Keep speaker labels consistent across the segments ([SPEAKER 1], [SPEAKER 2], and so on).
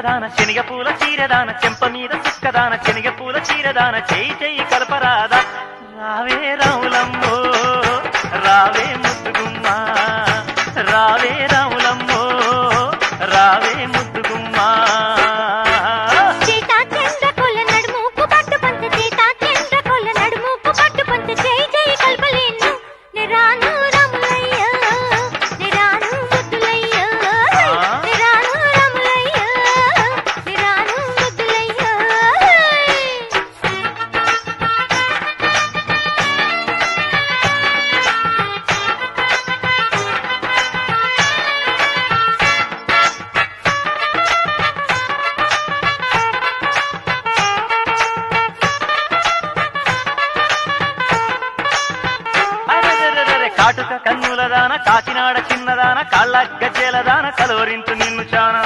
[SPEAKER 1] సుక్కదాన శనగ పూల చీరదాన చెంప మీద సుక్కదాన శనగ పూల చీరదాన చేయి చెయ్యి కలపరాదా రావే రాములమ్మో రావే ముద్దుగుమ్మా రావే రాములమ్మో రావే ముద్దుగుమ్మా
[SPEAKER 2] చేతా చంద్ర కొల్ల నడుముకు పట్టు పంచ చేతా చంద్ర కొల్ల నడుముకు పట్టు పంచ జై జై కల్పలేను నిరాను రాములయ్య నిరాను ముద్దులయ్య నిరాను రాములయ్య నిరాను ముద్దులయ్య
[SPEAKER 1] అరెరెరెరెరె, కాటుక కన్నులదాన కాకినాడ చిన్నదాన కాళ్ళ గజ్జెలదాన కలవరించు నిన్ను చానా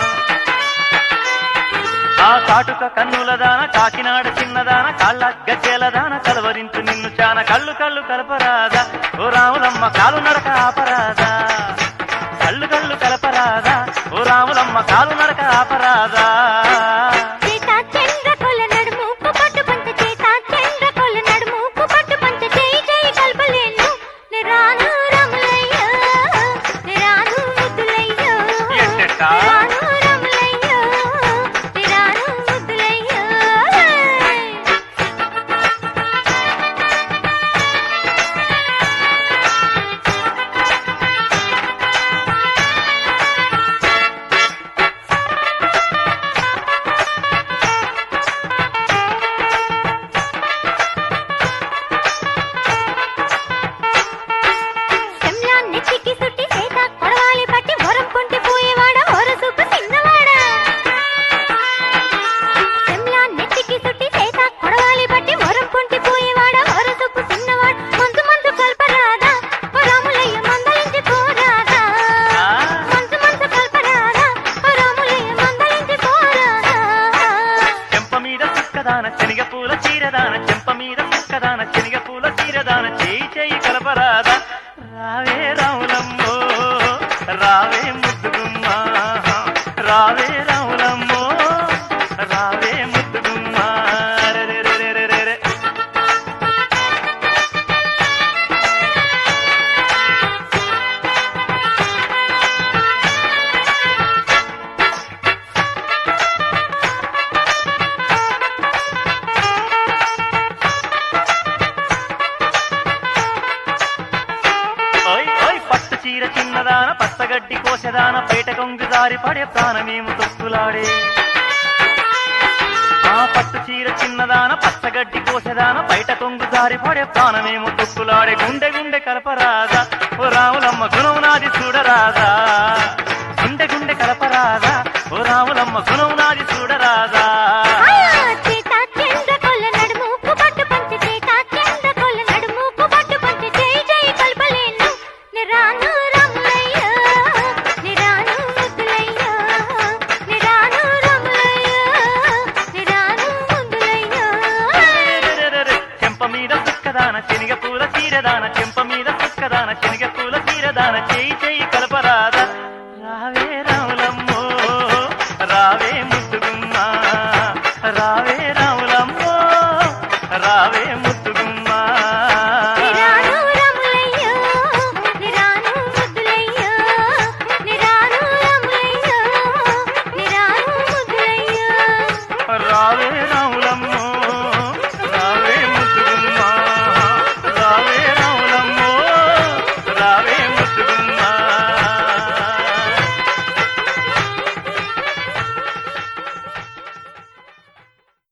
[SPEAKER 1] ఆ కాటుక కన్నులదాన కాకినాడ చిన్నదాన కాళ్ళ గజ్జెలదాన కలవరించు నిన్ను చాన కళ్ళు కళ్ళు కలపరాదా ఓ రాములమ్మ కాలు నడక ఆపరాదా కళ్ళు కళ్ళు కలపరాదా ఓ రాములమ్మ కాలు నడక ఆపరాదా
[SPEAKER 2] చేతా చంద్ర కొల్ల నడుముకు పట్టు పంచ చేతా చంద్ర కొల్ల నడుముకు పట్టు పంచ జై జై కల్పలేను నిరాను రాములయ్య నిరాను ముద్దులయ్య
[SPEAKER 1] ఎట్టెట్టా?
[SPEAKER 2] నిరాను రాములయ్య నిరాను ముద్దులయ్య శంలా నెత్తికి సుట్టి చేత కొడవాలి పట్టి వరం కొంటి పోయేవాడ వరసుకు చిన్నవాడ శంలా నెత్తికి సుట్టి చేత కొడవాలి పట్టి వరం కొంటి పోయేవాడ వరసుకు చిన్నవాడ మందు మందు కల్పరాదా ఓ రాములయ్య మందలించి పోరాదా
[SPEAKER 1] ఆ?
[SPEAKER 2] మందు మందు కల్పరాదా ఓ రాములయ్య మందలించి పోరాదా
[SPEAKER 1] చెంప మీద సుక్కదాన శనగ పూల చీరదాన చెంప మీద సుక్కదాన శనగ పూల చీరదాన చేయి చేయి కలపరాదా రావే రాములమ్మో రావే ముద్దుగుమ్మా రావే రాములమ్మో రావే ముద్దుగుమ్మా రెరెరెరెరెరె. ఓయ్ ఓయ్ పట్టు చీర చిన్నదాన పచ్చగడ్డి కోసెదాన బయట కొంగు దారి పడే ప్రాణమేము తొక్కులాడే ఆ పట్టు చీర చిన్నదాన పచ్చగడ్డి కోసెదాన బయట కొంగు దారి పడే ప్రాణమేము తొక్కులాడే గుండె గుండె కలపరాదా ఓ రాములమ్మ గుణం నాది చూడరాదా గుండె గుండె కలపరాదా ఓ రాములమ్మ గుణం నాది చూడరాదా
[SPEAKER 2] చేతా చంద్ర కొల్ల నడుముకు పట్టు పంచ చేతా చంద్ర కొల్ల నడుముకు పట్టు పంచ జై జై కల్పలేను నిరాను రాములయ్య నిరాను ముద్దులయ్య నిరాను రాములయ్య నిరాను ముద్దులయ్య
[SPEAKER 1] రెరెరెరెరె. చెంప మీద సుక్కదాన శనగ పూల చీరదాన చెంప మీద సుక్కదాన శనగ పూల చీరదాన చేయి చేయి కల